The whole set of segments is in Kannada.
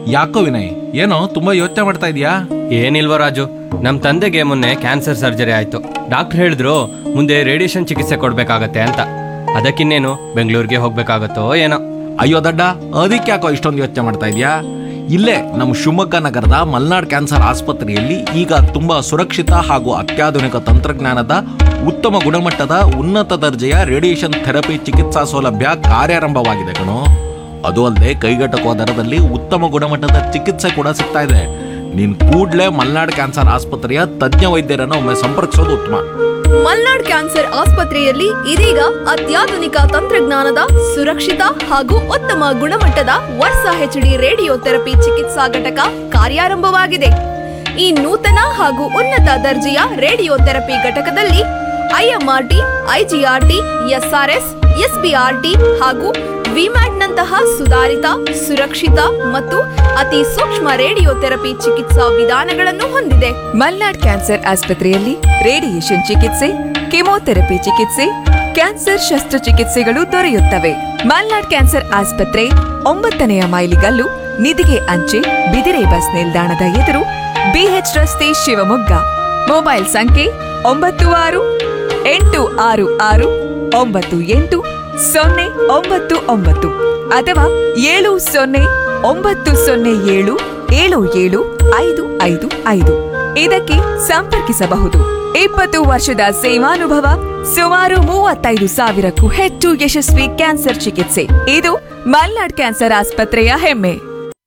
ಯಾಕೋ ವಿನಯ್ ಏನೋ ತುಂಬಾ ಯೋಚನೆ ಮಾಡ್ತಾ ಇದೀಯಾ ಏನಿಲ್ವ ರಾಜು ನಮ್ಮ ತಂದೆಗೆ ಮೊನ್ನೆ ಕ್ಯಾನ್ಸರ್ ಸರ್ಜರಿ ಆಯ್ತು ಡಾಕ್ಟರ್ ಹೇಳಿದ್ರು ಮುಂದೆ ರೇಡಿಯೇಷನ್ ಚಿಕಿತ್ಸೆ ಕೊಡ್ಬೇಕಾಗತ್ತೆ ಅಂತ ಅದಕ್ಕಿನ್ನೇನು ಬೆಂಗಳೂರಿಗೆ ಹೋಗ್ಬೇಕಾಗತ್ತೋ ಏನೋ ಅಯ್ಯೋ ದಡ್ಡ ಅದಕ್ಕೆ ಯಾಕೋ ಇಷ್ಟೊಂದು ಯೋಚನೆ ಮಾಡ್ತಾ ಇದೀಯಾ ಇಲ್ಲೇ ನಮ್ಮ ಶಿವಮೊಗ್ಗ ನಗರದ ಮಲ್ನಾಡ್ ಕ್ಯಾನ್ಸರ್ ಆಸ್ಪತ್ರೆಯಲ್ಲಿ ಈಗ ತುಂಬಾ ಸುರಕ್ಷಿತ ಹಾಗೂ ಅತ್ಯಾಧುನಿಕ ತಂತ್ರಜ್ಞಾನದ ಉತ್ತಮ ಗುಣಮಟ್ಟದ ಉನ್ನತ ದರ್ಜೆಯ ರೇಡಿಯೇಷನ್ ಥೆರಪಿ ಚಿಕಿತ್ಸಾ ಸೌಲಭ್ಯ ಕಾರ್ಯಾರಂಭವಾಗಿದೆ ಕಣೋ ಅದು ಅಲ್ಲದೆ ಕೈಗೆಟಕುವ ದರದಲ್ಲಿ ಉತ್ತಮ ಗುಣಮಟ್ಟದ ಚಿಕಿತ್ಸೆ ಕೂಡ ಸಿಗ್ತಾ ಇದೆ ನೀನ್ ಕೂಡ್ಲೇ ಮಲ್ನಾಡ್ ಕ್ಯಾನ್ಸರ್ ಆಸ್ಪತ್ರೆಯ ತಜ್ಞ ವೈದ್ಯರನ್ನು ಒಮ್ಮೆ ಸಂಪರ್ಕಿಸೋದು ಉತ್ತಮ ಮಲ್ನಾಡ್ ಕ್ಯಾನ್ಸರ್ ಆಸ್ಪತ್ರೆಯಲ್ಲಿ ಇದೀಗ ಅತ್ಯಾಧುನಿಕ ತಂತ್ರಜ್ಞಾನದ ಸುರಕ್ಷಿತ ಹಾಗೂ ಉತ್ತಮ ಗುಣಮಟ್ಟದ ವರ್ಸ ಹೆಚ್ಡಿ ರೇಡಿಯೋ ಥೆರಪಿ ಚಿಕಿತ್ಸಾ ಘಟಕ ಕಾರ್ಯಾರಂಭವಾಗಿದೆ ಈ ನೂತನ ಹಾಗೂ ಉನ್ನತ ದರ್ಜೆಯ ರೇಡಿಯೋ ಥೆರಪಿ ಘಟಕದಲ್ಲಿ ಐಎಂಆರ್ಟಿ ಐಜಿಆರ್ಟಿ ಎಸ್ಆರ್ಎಸ್ ಎಸ್ಬಿಆರ್ಟಿ ಹಾಗೂ ವಿಮ್ಯಾಟ್ನಂತಹ ಸುಧಾರಿತ ಸುರಕ್ಷಿತ ಮತ್ತು ಅತಿ ಸೂಕ್ಷ್ಮ ರೇಡಿಯೋ ಥೆರಪಿ ಚಿಕಿತ್ಸಾ ವಿಧಾನಗಳನ್ನು ಹೊಂದಿದೆ ಮಲ್ನಾಡ್ ಕ್ಯಾನ್ಸರ್ ಆಸ್ಪತ್ರೆಯಲ್ಲಿ ರೇಡಿಯೇಷನ್ ಚಿಕಿತ್ಸೆ ಕೆಮೊಥೆರಪಿ ಚಿಕಿತ್ಸೆ ಕ್ಯಾನ್ಸರ್ ಶಸ್ತ್ರಚಿಕಿತ್ಸೆಗಳು ದೊರೆಯುತ್ತವೆ ಮಲ್ನಾಡ್ ಕ್ಯಾನ್ಸರ್ ಆಸ್ಪತ್ರೆ ಒಂಬತ್ತನೆಯ ಮೈಲಿಗಲ್ಲು ನಿಧಿಗೆ ಅಂಚೆ ಬಿದಿರೆ ಬಸ್ ನಿಲ್ದಾಣದ ಎದುರು ಬಿಎಚ್ ರಸ್ತೆ ಶಿವಮೊಗ್ಗ ಮೊಬೈಲ್ ಸಂಖ್ಯೆ ಒಂಬತ್ತು ಆರು ಎಂಟು ಆರು ಆರು ಒಂಬತ್ತು ಎಂಟು ಸೊನ್ನೆ ಒಂಬತ್ತು ಒಂಬತ್ತು ಅಥವಾ ಏಳು ಸೊನ್ನೆ ಒಂಬತ್ತು ಸೊನ್ನೆ ಏಳು ಏಳು ಏಳು ಐದು ಐದು ಐದು ಇದಕ್ಕೆ ಸಂಪರ್ಕಿಸಬಹುದು ಇಪ್ಪತ್ತು ವರ್ಷದ ಸೇವಾನುಭವ ಸುಮಾರು ಮೂವತ್ತೈದು ಸಾವಿರಕ್ಕೂ ಹೆಚ್ಚು ಯಶಸ್ವಿ ಕ್ಯಾನ್ಸರ್ ಚಿಕಿತ್ಸೆ ಇದು ಮಲ್ನಾಡ್ ಕ್ಯಾನ್ಸರ್ ಆಸ್ಪತ್ರೆಯ ಹೆಮ್ಮೆ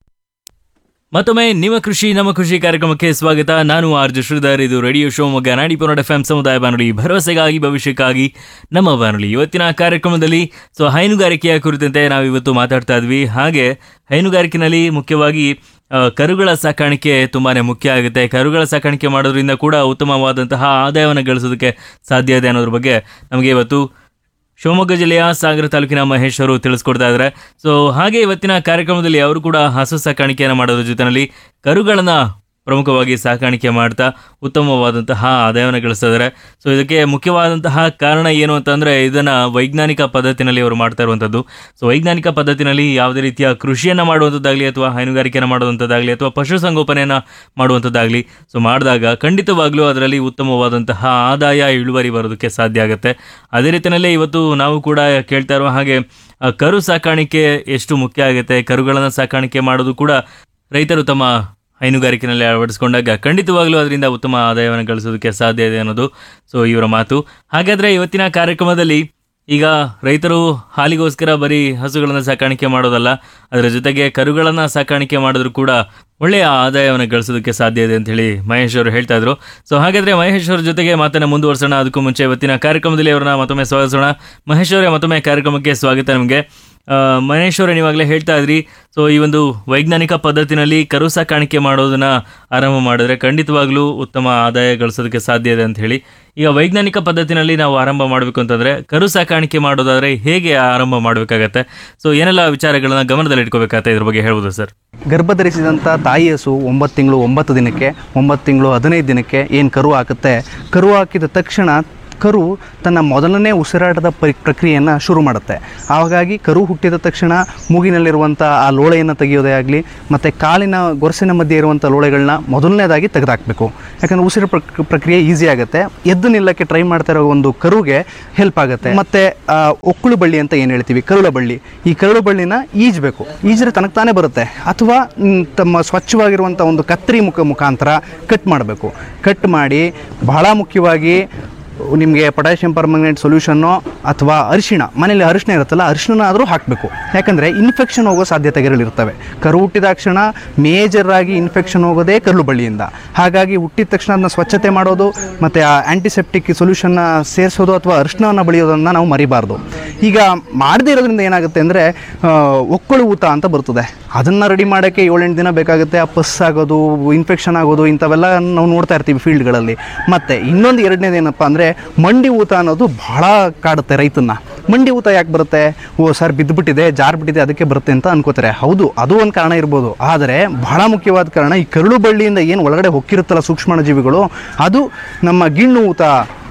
ಮತ್ತೊಮ್ಮೆ ನಿಮ್ಮ ಕೃಷಿ ನಮ್ಮ ಕೃಷಿ ಕಾರ್ಯಕ್ರಮಕ್ಕೆ ಸ್ವಾಗತ ನಾನು ಆರ್ಜು ಶ್ರೀಧರ್ ಇದು ರೇಡಿಯೋ ಶಿವಮೊಗ್ಗ ನಾಡಿ ಪೊನ್ನಡ ಎಫ್ ಸಮುದಾಯ ಬಾನುಲಿ ಭರವಸೆಗಾಗಿ ಭವಿಷ್ಯಕ್ಕಾಗಿ ನಮ್ಮ ಬಾನುಲಿ ಇವತ್ತಿನ ಕಾರ್ಯಕ್ರಮದಲ್ಲಿ ಸೊ ಹೈನುಗಾರಿಕೆಯ ಕುರಿತಂತೆ ನಾವು ಇವತ್ತು ಮಾತಾಡ್ತಾ ಇದ್ವಿ ಹಾಗೆ ಹೈನುಗಾರಿಕೆನಲ್ಲಿ ಮುಖ್ಯವಾಗಿ ಆ, ಕರುಗಳ ಸಾಕಾಣಿಕೆ ತುಂಬಾನೇ ಮುಖ್ಯ ಆಗುತ್ತೆ ಕರುಗಳ ಸಾಕಾಣಿಕೆ ಮಾಡೋದ್ರಿಂದ ಕೂಡ ಉತ್ತಮವಾದಂತಹ ಆದಾಯವನ್ನು ಗಳಿಸೋದಕ್ಕೆ ಸಾಧ್ಯ ಇದೆ ಅನ್ನೋದ್ರ ಬಗ್ಗೆ ನಮಗೆ ಇವತ್ತು ಶಿವಮೊಗ್ಗ ಜಿಲ್ಲೆಯ ಸಾಗರ ತಾಲೂಕಿನ ಮಹೇಶ್ ಅವರು ತಿಳಿಸ್ಕೊಡ್ತಾ ಇದ್ದಾರೆ ಸೊ ಹಾಗೆ ಇವತ್ತಿನ ಕಾರ್ಯಕ್ರಮದಲ್ಲಿ ಅವರು ಕೂಡ ಹಸು ಸಾಕಾಣಿಕೆಯನ್ನು ಮಾಡೋದ್ರ ಜೊತೆಯಲ್ಲಿ ಕರುಗಳನ್ನ ಪ್ರಮುಖವಾಗಿ ಸಾಕಾಣಿಕೆ ಮಾಡ್ತಾ ಉತ್ತಮವಾದಂತಹ ಆದಾಯವನ್ನು ಗಳಿಸ್ತಾ ಇದ್ದಾರೆ ಸೊ ಇದಕ್ಕೆ ಮುಖ್ಯವಾದಂತಹ ಕಾರಣ ಏನು ಅಂತಂದ್ರೆ ಇದನ್ನ ವೈಜ್ಞಾನಿಕ ಪದ್ಧತಿನಲ್ಲಿ ಅವರು ಮಾಡ್ತಾ ಇರುವಂಥದ್ದು ಸೊ ವೈಜ್ಞಾನಿಕ ಪದ್ಧತಿನಲ್ಲಿ ಯಾವುದೇ ರೀತಿಯ ಕೃಷಿಯನ್ನ ಮಾಡುವಂಥದ್ದಾಗಲಿ ಅಥವಾ ಹೈನುಗಾರಿಕೆಯನ್ನು ಮಾಡುವಂಥದ್ದಾಗಲಿ ಅಥವಾ ಪಶುಸಂಗೋಪನೆಯನ್ನ ಮಾಡುವಂಥದ್ದಾಗಲಿ ಸೊ ಮಾಡಿದಾಗ ಖಂಡಿತವಾಗ್ಲೂ ಅದರಲ್ಲಿ ಉತ್ತಮವಾದಂತಹ ಆದಾಯ ಇಳುವರಿ ಬರೋದಕ್ಕೆ ಸಾಧ್ಯ ಆಗುತ್ತೆ ಅದೇ ರೀತಿಯಲ್ಲೇ ಇವತ್ತು ನಾವು ಕೂಡ ಕೇಳ್ತಾ ಇರುವ ಹಾಗೆ ಆ, ಕರು ಸಾಕಾಣಿಕೆ ಎಷ್ಟು ಮುಖ್ಯ ಆಗುತ್ತೆ ಕರುಗಳನ್ನು ಸಾಕಾಣಿಕೆ ಮಾಡೋದು ಕೂಡ ರೈತರು ತಮ್ಮ ಹೈನುಗಾರಿಕೆನಲ್ಲಿ ಅಳವಡಿಸಿಕೊಂಡಾಗ ಖಂಡಿತವಾಗ್ಲೂ ಅದರಿಂದ ಉತ್ತಮ ಆದಾಯವನ್ನು ಗಳಿಸೋದಕ್ಕೆ ಸಾಧ್ಯ ಇದೆ ಅನ್ನೋದು ಸೊ ಇವರ ಮಾತು ಹಾಗಾದ್ರೆ ಇವತ್ತಿನ ಕಾರ್ಯಕ್ರಮದಲ್ಲಿ ಈಗ ರೈತರು ಹಾಲಿಗೋಸ್ಕರ ಬರೀ ಹಸುಗಳನ್ನು ಸಾಕಾಣಿಕೆ ಮಾಡೋದಲ್ಲ ಅದರ ಜೊತೆಗೆ ಕರುಗಳನ್ನು ಸಾಕಾಣಿಕೆ ಮಾಡಿದ್ರು ಕೂಡ ಒಳ್ಳೆಯ ಆದಾಯವನ್ನು ಗಳಿಸೋದಕ್ಕೆ ಸಾಧ್ಯ ಇದೆ ಅಂತ ಹೇಳಿ ಮಹೇಶ್ ಅವರು ಹೇಳ್ತಾ ಇದ್ರು ಸೊ ಹಾಗಾದ್ರೆ ಮಹೇಶ್ ಅವ್ರ ಜೊತೆಗೆ ಮಾತನ್ನ ಮುಂದುವರ್ಸೋಣ ಅದಕ್ಕೂ ಮುಂಚೆ ಇವತ್ತಿನ ಕಾರ್ಯಕ್ರಮದಲ್ಲಿ ಅವರನ್ನ ಮತ್ತೊಮ್ಮೆ ಸ್ವಾಗತಿಸೋಣ ಮಹೇಶ್ ಅವರೇ ಮತ್ತೊಮ್ಮೆ ಕಾರ್ಯಕ್ರಮಕ್ಕೆ ಸ್ವಾಗತ ನಿಮಗೆ ಮಹೇಶ್ ಅವರೇ ನೀವಾಗಲೇ ಹೇಳ್ತಾ ಇದ್ರಿ ಸೊ ಈ ಒಂದು ವೈಜ್ಞಾನಿಕ ಪದ್ಧತಿನಲ್ಲಿ ಕರು ಸಾಕಾಣಿಕೆ ಮಾಡೋದನ್ನ ಆರಂಭ ಮಾಡಿದ್ರೆ ಖಂಡಿತವಾಗ್ಲೂ ಉತ್ತಮ ಆದಾಯ ಗಳಿಸೋದಕ್ಕೆ ಸಾಧ್ಯ ಇದೆ ಅಂತ ಹೇಳಿ ಈಗ ವೈಜ್ಞಾನಿಕ ಪದ್ಧತಿನಲ್ಲಿ ನಾವು ಆರಂಭ ಮಾಡಬೇಕು ಅಂತಂದ್ರೆ ಕರು ಸಾಕಾಣಿಕೆ ಮಾಡೋದಾದ್ರೆ ಹೇಗೆ ಆರಂಭ ಮಾಡಬೇಕಾಗತ್ತೆ ಸೊ ಏನೆಲ್ಲ ವಿಚಾರಗಳನ್ನ ಗಮನದಲ್ಲಿ ಇಟ್ಕೋಬೇಕಾಗತ್ತೆ ಇದ್ರ ಬಗ್ಗೆ ಹೇಳ್ಬೋದು ಸರ್ ಗರ್ಭಧರಿಸಿದಂಥ ತಾಯಿ ಹಸು ಒಂಬತ್ತು ತಿಂಗಳು ಒಂಬತ್ತು ದಿನಕ್ಕೆ ಒಂಬತ್ತು ತಿಂಗಳು ಹದಿನೈದು ದಿನಕ್ಕೆ ಏನು ಕರು ಹಾಕುತ್ತೆ ಕರು ಹಾಕಿದ ತಕ್ಷಣ ಕರು ತನ್ನ ಮೊದಲನೇ ಉಸಿರಾಟದ ಪರಿ ಪ್ರಕ್ರಿಯೆಯನ್ನು ಶುರು ಮಾಡುತ್ತೆ ಹಾಗಾಗಿ ಕರು ಹುಟ್ಟಿದ ತಕ್ಷಣ ಮೂಗಿನಲ್ಲಿರುವಂಥ ಆ ಲೋಳೆಯನ್ನು ತೆಗೆಯೋದೇ ಆಗಲಿ ಮತ್ತು ಕಾಲಿನ ಗೊರಸಿನ ಮಧ್ಯೆ ಇರುವಂಥ ಲೋಳೆಗಳನ್ನ ಮೊದಲನೇದಾಗಿ ತೆಗೆದುಹಾಕಬೇಕು ಯಾಕಂದರೆ ಉಸಿರು ಪ್ರಕ್ ಪ್ರಕ್ರಿಯೆ ಈಸಿ ಆಗುತ್ತೆ ಎದ್ದು ನಿಲ್ಲಕ್ಕೆ ಟ್ರೈ ಮಾಡ್ತಾ ಇರೋ ಒಂದು ಕರುಗೆ ಹೆಲ್ಪ್ ಆಗುತ್ತೆ ಮತ್ತು ಒಕ್ಕಳು ಬಳ್ಳಿ ಅಂತ ಏನು ಹೇಳ್ತೀವಿ ಕರುಳ ಬಳ್ಳಿ ಈ ಕರುಳು ಬಳ್ಳಿನ ಈಜಬೇಕು ಈಜ್ರೆ ತನಗೆ ತಾನೇ ಬರುತ್ತೆ ಅಥವಾ ಮ್, ತಮ್ಮ ಸ್ವಚ್ಛವಾಗಿರುವಂಥ ಒಂದು ಕತ್ತರಿ ಮುಖ ಮುಖಾಂತರ ಕಟ್ ಮಾಡಬೇಕು ಕಟ್ ಮಾಡಿ ಬಹಳ ಮುಖ್ಯವಾಗಿ ನಿಮಗೆ ಪೊಟ್ಯಾಷಿಯಂ ಪರ್ಮಂಗನೇಟ್ ಸೊಲ್ಯೂಷನ್ನು ಅಥವಾ ಅರಿಶಿಣ ಮನೇಲಿ ಅರಿಶಿಣ ಇರುತ್ತಲ್ಲ ಅರಿಶಿಣ ಆದರೂ ಹಾಕಬೇಕು ಯಾಕಂದರೆ ಇನ್ಫೆಕ್ಷನ್ ಹೋಗೋ ಸಾಧ್ಯತೆಗಳಿರ್ತವೆ ಕರು ಹುಟ್ಟಿದ ತಕ್ಷಣ ಮೇಜರ್ ಆಗಿ ಇನ್ಫೆಕ್ಷನ್ ಹೋಗೋದೇ ಕರುಳು ಬಳ್ಳಿಯಿಂದ ಹಾಗಾಗಿ ಹುಟ್ಟಿದ ತಕ್ಷಣ ಅದನ್ನ ಸ್ವಚ್ಛತೆ ಮಾಡೋದು ಮತ್ತು ಆ ಆ್ಯಂಟಿಸೆಪ್ಟಿಕ್ ಸೊಲ್ಯೂಷನ್ನ ಸೇರಿಸೋದು ಅಥವಾ ಅರಿಶಿಣವನ್ನು ಬಳಿಯೋದನ್ನು ನಾವು ಮರಿಬಾರ್ದು ಈಗ ಮಾಡದೇ ಇರೋದ್ರಿಂದ ಏನಾಗುತ್ತೆ ಅಂದರೆ ಒಕ್ಕಳು ಊತ ಅಂತ ಬರ್ತದೆ ಅದನ್ನು ರೆಡಿ ಮಾಡೋಕ್ಕೆ ಏಳೆಂಟು ದಿನ ಬೇಕಾಗುತ್ತೆ ಆ ಪಸ್ ಆಗೋದು ಇನ್ಫೆಕ್ಷನ್ ಆಗೋದು ಇಂಥವೆಲ್ಲ ನಾವು ನೋಡ್ತಾ ಇರ್ತೀವಿ ಫೀಲ್ಡ್ಗಳಲ್ಲಿ ಮತ್ತು ಇನ್ನೊಂದು ಎರಡನೇದು ಏನಪ್ಪ ಅಂದರೆ ಮಂಡಿ ಊತ ಅನ್ನೋದು ಬಹಳ ಕಾಡುತ್ತೆ ರೈತನ್ನ ಮಂಡಿ ಊತ ಯಾಕೆ ಬರುತ್ತೆ ಓ ಸರ್ ಬಿದ್ದುಬಿಟ್ಟಿದೆ ಜಾರ್ಬಿಟ್ಟಿದೆ ಅದಕ್ಕೆ ಬರುತ್ತೆ ಅಂತ ಅನ್ಕೋತಾರೆ ಹೌದು ಅದು ಒಂದು ಕಾರಣ ಇರ್ಬೋದು ಆದರೆ ಬಹಳ ಮುಖ್ಯವಾದ ಕಾರಣ ಈ ಕರುಳು ಬಳ್ಳಿಯಿಂದ ಏನು ಒಳಗಡೆ ಹೊಕ್ಕಿರುತ್ತಲ್ಲ ಸೂಕ್ಷ್ಮಾಣುಜೀವಿಗಳು ಅದು ನಮ್ಮ ಗಿಣ್ಣು ಊತ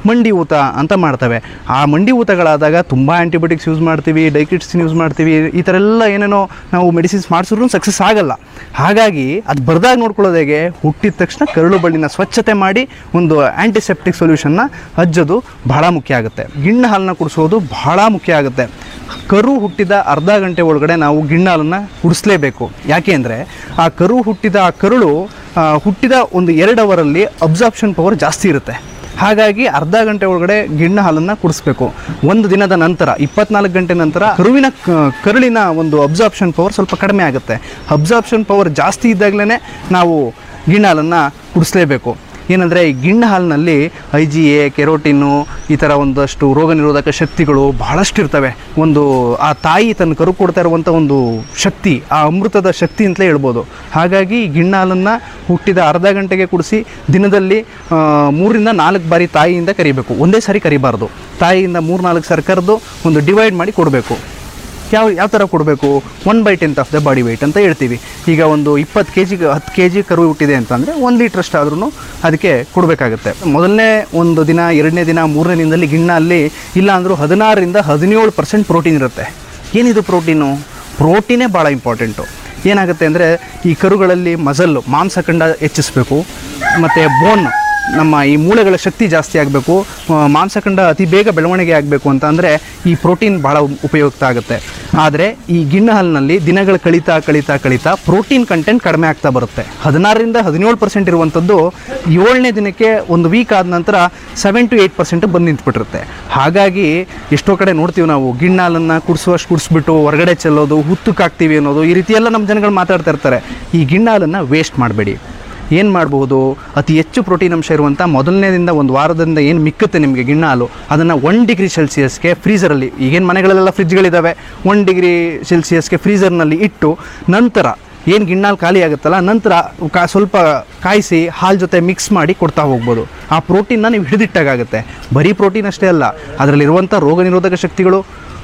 ಮಂಡಿ ಊತ ಅಂತ ಮಾಡ್ತವೆ ಆ ಮಂಡಿ ಊತಗಳಾದಾಗ ತುಂಬ ಆ್ಯಂಟಿಬಯೋಟಿಕ್ಸ್ ಯೂಸ್ ಮಾಡ್ತೀವಿ ಡೈಕಿಟ್ಸಿನ್ ಯೂಸ್ ಮಾಡ್ತೀವಿ ಈ ಥರ ಎಲ್ಲ ಏನೇನೋ ನಾವು ಮೆಡಿಸಿನ್ಸ್ ಮಾಡಿಸಿದ್ರು ಸಕ್ಸಸ್ ಆಗಲ್ಲ ಹಾಗಾಗಿ ಅದು ಬರ್ದಾಗ ನೋಡ್ಕೊಳ್ಳೋದು ಹೇಗೆ ಹುಟ್ಟಿದ ತಕ್ಷಣ ಕರುಳು ಬಳ್ಳಿನ ಸ್ವಚ್ಛತೆ ಮಾಡಿ ಒಂದು ಆ್ಯಂಟಿಸೆಪ್ಟಿಕ್ ಸೊಲ್ಯೂಷನ್ನ ಹಜ್ಜೋದು ಬಹಳ ಮುಖ್ಯ ಆಗುತ್ತೆ ಗಿಣ್ಣು ಹಾಲನ್ನ ಕುಡಿಸೋದು ಬಹಳ ಮುಖ್ಯ ಆಗುತ್ತೆ ಕರು ಹುಟ್ಟಿದ ಅರ್ಧ ಗಂಟೆ ಒಳಗಡೆ ನಾವು ಗಿಣ್ಣು ಹಾಲನ್ನು ಕುಡಿಸ್ಲೇಬೇಕು ಯಾಕೆ ಅಂದರೆ ಆ ಕರು ಹುಟ್ಟಿದ ಆ ಕರುಳು ಆ, ಹುಟ್ಟಿದ ಒಂದು ಎರಡು ಅವರಲ್ಲಿ ಅಬ್ಸಾರ್ಪ್ಷನ್ ಪವರ್ ಜಾಸ್ತಿ ಇರುತ್ತೆ ಹಾಗಾಗಿ ಅರ್ಧ ಗಂಟೆ ಒಳಗಡೆ ಗಿಣ್ಣು ಹಾಲನ್ನು ಕುಡಿಸ್ಬೇಕು ಒಂದು ದಿನದ ನಂತರ ಇಪ್ಪತ್ನಾಲ್ಕು ಗಂಟೆ ನಂತರ ಕರುವಿನ ಕ- ಕರುಳಿನ ಒಂದು ಅಬ್ಸಾರ್ಪ್ಷನ್ ಪವರ್ ಸ್ವಲ್ಪ ಕಡಿಮೆ ಆಗುತ್ತೆ ಅಬ್ಸಾರ್ಪ್ಷನ್ ಪವರ್ ಜಾಸ್ತಿ ಇದ್ದಾಗಲೇ ನಾವು ಗಿಣ್ಣು ಹಾಲನ್ನು ಕುಡಿಸ್ಲೇಬೇಕು ಏನಂದರೆ ಈ ಗಿಣ್ಣು ಹಾಲಿನಲ್ಲಿ ಐ ಜಿ ಎ ಕೆರೋಟಿನ್ನು ಈ ಥರ ಒಂದಷ್ಟು ರೋಗ ನಿರೋಧಕ ಶಕ್ತಿಗಳು ಬಹಳಷ್ಟು ಇರ್ತವೆ ಒಂದು ಆ ತಾಯಿ ತನ್ನ ಕರು ಕೊಡ್ತಾ ಇರುವಂಥ ಒಂದು ಶಕ್ತಿ ಆ ಅಮೃತದ ಶಕ್ತಿ ಅಂತಲೇ ಹೇಳ್ಬೋದು ಹಾಗಾಗಿ ಈ ಗಿಣ್ಣು ಹಾಲನ್ನು ಹುಟ್ಟಿದ ಅರ್ಧ ಗಂಟೆಗೆ ಕುಡಿಸಿ ದಿನದಲ್ಲಿ ಆ, ಮೂರರಿಂದ ನಾಲ್ಕು ಬಾರಿ ತಾಯಿಯಿಂದ ಕರಿಬೇಕು ಒಂದೇ ಸಾರಿ ಕರಿಬಾರ್ದು ತಾಯಿಯಿಂದ ಮೂರು ನಾಲ್ಕು ಸಾರಿ ಕರೆದು ಒಂದು ಡಿವೈಡ್ ಮಾಡಿ ಕೊಡಬೇಕು ಯಾವ ಯಾವ ಥರ ಕೊಡಬೇಕು one by tenth of the body weight ಅಂತ ಹೇಳ್ತೀವಿ ಈಗ ಒಂದು ಇಪ್ಪತ್ತು ಕೆ ಜಿಗೆ ಹತ್ತು ಕೆ ಜಿ ಕರು ಹುಟ್ಟಿದೆ ಅಂತಂದರೆ ಒಂದು ಲೀಟ್ರಷ್ಟು ಆದ್ರೂ ಅದಕ್ಕೆ ಕೊಡಬೇಕಾಗುತ್ತೆ ಮೊದಲನೇ ಒಂದು ದಿನ ಎರಡನೇ ದಿನ ಮೂರನೇ ದಿನದಲ್ಲಿ ಗಿಣ್ಣಲ್ಲಿ ಇಲ್ಲ ಅಂದರೂ ಹದಿನಾರರಿಂದ ಹದಿನೇಳು ಪರ್ಸೆಂಟ್ ಪ್ರೋಟೀನ್ ಇರುತ್ತೆ ಏನಿದು ಪ್ರೋಟೀನು ಪ್ರೋಟೀನೇ ಭಾಳ ಇಂಪಾರ್ಟೆಂಟು ಏನಾಗುತ್ತೆ ಅಂದರೆ ಈ ಕರುಗಳಲ್ಲಿ ಮಸಲ್ಲು ಮಾಂಸಖಂಡ ಹೆಚ್ಚಿಸ್ಬೇಕು ಮತ್ತು ಬೋನ್ ನಮ್ಮ ಈ ಮೂಳೆಗಳ ಶಕ್ತಿ ಜಾಸ್ತಿ ಆಗಬೇಕು ಮಾಂಸಖಂಡ ಅತಿ ಬೇಗ ಬೆಳವಣಿಗೆ ಆಗಬೇಕು ಅಂತ ಅಂದರೆ ಈ ಪ್ರೋಟೀನ್ ಭಾಳ ಉಪಯುಕ್ತ ಆಗುತ್ತೆ ಆದರೆ ಈ ಗಿಣ್ಣು ಹಾಲಿನಲ್ಲಿ ದಿನಗಳು ಕಳೀತಾ ಕಳೀತಾ ಕಳೀತಾ ಪ್ರೋಟೀನ್ ಕಂಟೆಂಟ್ ಕಡಿಮೆ ಆಗ್ತಾ ಬರುತ್ತೆ ಹದಿನಾರರಿಂದ ಹದಿನೇಳು ಪರ್ಸೆಂಟ್ ಇರುವಂಥದ್ದು ಏಳನೇ ದಿನಕ್ಕೆ ಒಂದು ವೀಕ್ ಆದ ನಂತರ ಸೆವೆನ್ ಟು ಏಯ್ಟ್ ಪರ್ಸೆಂಟ್ ಬಂದು ನಿಂತ್ಬಿಟ್ಟಿರುತ್ತೆ ಹಾಗಾಗಿ ಎಷ್ಟೋ ಕಡೆ ನೋಡ್ತೀವಿ ನಾವು ಗಿಣ್ಣು ಹಾಲನ್ನು ಕುಡಿಸುವಷ್ಟು ಕುಡಿಸ್ಬಿಟ್ಟು ಹೊರಗಡೆ ಚೆಲ್ಲೋದು ಹುತ್ತಕ್ಕಾಗ್ತೀವಿ ಅನ್ನೋದು ಈ ರೀತಿ ಎಲ್ಲ ನಮ್ಮ ಜನಗಳು ಮಾತಾಡ್ತಾ ಇರ್ತಾರೆ ಈ ಗಿಣ್ಣು ಹಾಲನ್ನು ವೇಸ್ಟ್ ಮಾಡಬೇಡಿ ಏನು ಮಾಡ್ಬೋದು ಅತಿ ಹೆಚ್ಚು ಪ್ರೋಟೀನ್ ಅಂಶ ಇರುವಂಥ ಮೊದಲನೇದಿಂದ ಒಂದು ವಾರದಿಂದ ಏನು ಮಿಕ್ಕುತ್ತೆ ನಿಮಗೆ ಗಿಣ್ಣ ಹಾಲು ಅದನ್ನು ಒನ್ ಡಿಗ್ರಿ ಸೆಲ್ಸಿಯಸ್ಗೆ ಫ್ರೀಸರಲ್ಲಿ ಈಗೇನು ಮನೆಗಳಲ್ಲೆಲ್ಲ ಫ್ರಿಜ್ಗಳಿದ್ದಾವೆ ಒನ್ ಡಿಗ್ರಿ ಸೆಲ್ಸಿಯಸ್ಗೆ ಫ್ರೀಸರ್ನಲ್ಲಿ ಇಟ್ಟು ನಂತರ ಏನು ಗಿಣ್ಣಾಲು ಖಾಲಿ ಆಗುತ್ತಲ್ಲ ನಂತರ ಕಾ ಸ್ವಲ್ಪ ಕಾಯಿಸಿ ಹಾಲು ಜೊತೆ ಮಿಕ್ಸ್ ಮಾಡಿ ಕೊಡ್ತಾ ಹೋಗ್ಬೋದು ಆ ಪ್ರೋಟೀನ್ನ ನೀವು ಹಿಡಿದಿಟ್ಟಾಗುತ್ತೆ ಬರೀ ಪ್ರೋಟೀನ್ ಅಷ್ಟೇ ಅಲ್ಲ ಅದರಲ್ಲಿರುವಂಥ ರೋಗ ನಿರೋಧಕ ಶಕ್ತಿಗಳು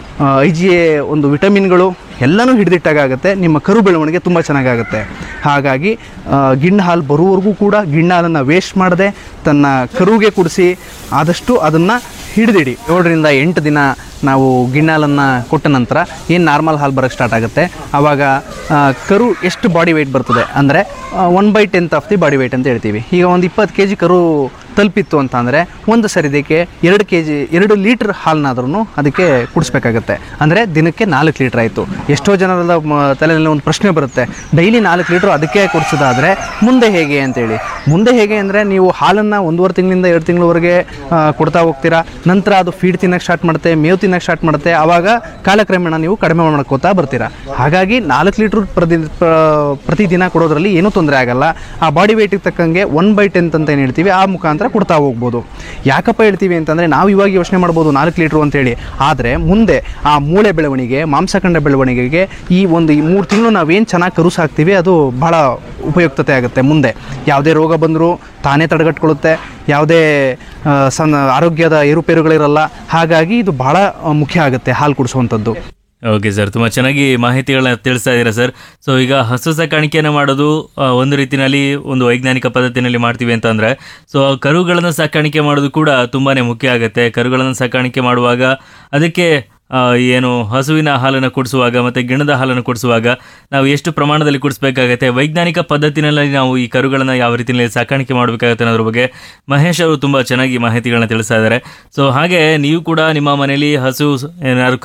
ಐ ಜಿ ಎ ಒಂದು ವಿಟಮಿನ್ಗಳು ಎಲ್ಲನೂ ಹಿಡಿದಿಟ್ಟಾಗುತ್ತೆ ನಿಮ್ಮ ಕರು ಬೆಳವಣಿಗೆ ತುಂಬ ಚೆನ್ನಾಗಾಗುತ್ತೆ ಹಾಗಾಗಿ ಆ, ಗಿಣ್ಣು ಹಾಲು ಬರುವವರೆಗೂ ಕೂಡ ಗಿಣ್ಣು ಹಾಲನ್ನು ವೇಸ್ಟ್ ಮಾಡದೆ ತನ್ನ ಕರುಗೆ ಕುಡಿಸಿ ಆದಷ್ಟು ಅದನ್ನು ಹಿಡಿದಿಡಿ ಏಳರಿಂದ ಎಂಟು ದಿನ ನಾವು ಗಿಣ್ಣಾಲನ್ನು ಕೊಟ್ಟ ನಂತರ ಏನು ನಾರ್ಮಲ್ ಹಾಲು ಬರೋಕ್ಕೆ ಸ್ಟಾರ್ಟ್ ಆಗುತ್ತೆ ಆವಾಗ ಆ, ಕರು ಎಷ್ಟು ಬಾಡಿ ವೆಯ್ಟ್ ಬರ್ತದೆ ಅಂದರೆ one by tenth of the body weight ಅಂತ ಹೇಳ್ತೀವಿ ಈಗ ಒಂದು ಇಪ್ಪತ್ತು ಕೆ ಜಿ ಕರು ತಲುಪಿತ್ತು ಅಂತ ಅಂದರೆ ಒಂದು ಸರಿದಕ್ಕೆ ಎರಡು ಕೆ ಜಿ ಎರಡು ಲೀಟ್ರ್ ಹಾಲನ್ನಾದ್ರೂ ಅದಕ್ಕೆ ಕುಡಿಸ್ಬೇಕಾಗತ್ತೆ ಅಂದರೆ ದಿನಕ್ಕೆ ನಾಲ್ಕು ಲೀಟ್ರ್ ಆಯಿತು ಎಷ್ಟೋ ಜನರ ಮ- ತಲೆಯಲ್ಲಿ ಒಂದು ಪ್ರಶ್ನೆ ಬರುತ್ತೆ ಡೈಲಿ ನಾಲ್ಕು ಲೀಟ್ರ್ ಅದಕ್ಕೆ ಕುಡಿಸೋದಾದರೆ ಮುಂದೆ ಹೇಗೆ ಅಂತೇಳಿ ಮುಂದೆ ಹೇಗೆ ಅಂದರೆ ನೀವು ಹಾಲನ್ನು ಒಂದೂವರೆ ತಿಂಗಳಿಂದ ಎರಡು ತಿಂಗಳವರೆಗೆ ಕೊಡ್ತಾ ಹೋಗ್ತೀರಾ ನಂತರ ಅದು ಫೀಡ್ ತಿನ್ನಕ್ಕೆ ಸ್ಟಾರ್ಟ್ ಮಾಡುತ್ತೆ ಮೇವು ತಿನ್ನಕ್ಕೆ ಸ್ಟಾರ್ಟ್ ಮಾಡುತ್ತೆ ಆವಾಗ ಕಾಲಕ್ರಮೇಣ ನೀವು ಕಡಿಮೆ ಮಾಡ್ಕೋತಾ ಬರ್ತೀರಾ ಹಾಗಾಗಿ ನಾಲ್ಕು ಲೀಟ್ರ್ ಪ್ರತಿ ಪ್ರ- ಪ್ರತಿದಿನ ಕೊಡೋದ್ರಲ್ಲಿ ಏನೂ ತೊಂದರೆ ಆಗಲ್ಲ ಆ ಬಾಡಿ ವೆಯ್ಟಿಗೆ ತಕ್ಕಂಗೆ ಒನ್ ಬೈ ಟೆಂತ್ ಅಂತ ಏನು ಹೇಳ್ತೀವಿ ಆ ಮುಖಾಂತರ ಕೊಡ್ತಾ ಹೋಗ್ಬೋದು ಯಾಕಪ್ಪ ಹೇಳ್ತೀವಿ ಅಂತಂದರೆ ನಾವು ಇವಾಗ ಯೋಚನೆ ಮಾಡ್ಬೋದು ನಾಲ್ಕು ಲೀಟ್ರು ಅಂತೇಳಿ ಆದರೆ ಮುಂದೆ ಆ ಮೂಳೆ ಬೆಳವಣಿಗೆ ಮಾಂಸಖಂಡ ಬೆಳವಣಿಗೆಗೆ ಈ ಒಂದು ಈ ಮೂರು ತಿಂಗಳು ನಾವೇನು ಚೆನ್ನಾಗಿ ಕರು ಸಾಕ್ತೀವಿ ಅದು ಭಾಳ ಉಪಯುಕ್ತತೆ ಆಗುತ್ತೆ ಮುಂದೆ ಯಾವುದೇ ರೋಗ ಬಂದರೂ ತಾನೇ ತಡೆಗಟ್ಕೊಳ್ಳುತ್ತೆ ಯಾವುದೇ ಆ, ಸಣ್ಣ ಆರೋಗ್ಯದ ಏರುಪೇರುಗಳಿರಲ್ಲ ಹಾಗಾಗಿ ಇದು ಭಾಳ ಆ, ಮುಖ್ಯ ಆಗುತ್ತೆ ಹಾಲು ಕುಡಿಸುವಂಥದ್ದು ಓಕೆ ಸರ್ ತುಂಬ ಚೆನ್ನಾಗಿ ಮಾಹಿತಿಗಳನ್ನ ತಿಳಿಸ್ತಾ ಇದ್ದೀರಾ ಸರ್ ಸೊ ಈಗ ಹಸು ಸಾಕಾಣಿಕೆಯನ್ನು ಮಾಡೋದು ಆ, ಒಂದು ರೀತಿಯಲ್ಲಿ ಒಂದು ವೈಜ್ಞಾನಿಕ ಪದ್ಧತಿನಲ್ಲಿ ಮಾಡ್ತೀವಿ ಅಂತಂದರೆ ಸೊ ಕರುಗಳನ್ನು ಸಾಕಾಣಿಕೆ ಮಾಡೋದು ಕೂಡ ತುಂಬಾ ಮುಖ್ಯ ಆಗುತ್ತೆ ಕರುಗಳನ್ನು ಸಾಕಾಣಿಕೆ ಮಾಡುವಾಗ ಅದಕ್ಕೆ ಆ, ಏನು ಹಸುವಿನ ಹಾಲನ್ನು ಕುಡಿಸುವಾಗ ಮತ್ತು ಗಿಣದ ಹಾಲನ್ನು ಕುಡಿಸುವಾಗ ನಾವು ಎಷ್ಟು ಪ್ರಮಾಣದಲ್ಲಿ ಕುಡಿಸ್ಬೇಕಾಗತ್ತೆ ವೈಜ್ಞಾನಿಕ ಪದ್ಧತಿನಲ್ಲಿ ನಾವು ಈ ಕರುಗಳನ್ನು ಯಾವ ರೀತಿಯಲ್ಲಿ ಸಾಕಾಣಿಕೆ ಮಾಡಬೇಕಾಗತ್ತೆ ಅನ್ನೋದ್ರ ಬಗ್ಗೆ ಮಹೇಶ್ ಅವರು ತುಂಬ ಚೆನ್ನಾಗಿ ಮಾಹಿತಿಗಳನ್ನ ತಿಳಿಸ್ತಾ ಇದ್ದಾರೆ ಸೊ ಹಾಗೆ ನೀವು ಕೂಡ ನಿಮ್ಮ ಮನೆಯಲ್ಲಿ ಹಸು ಏನಾದ್ರು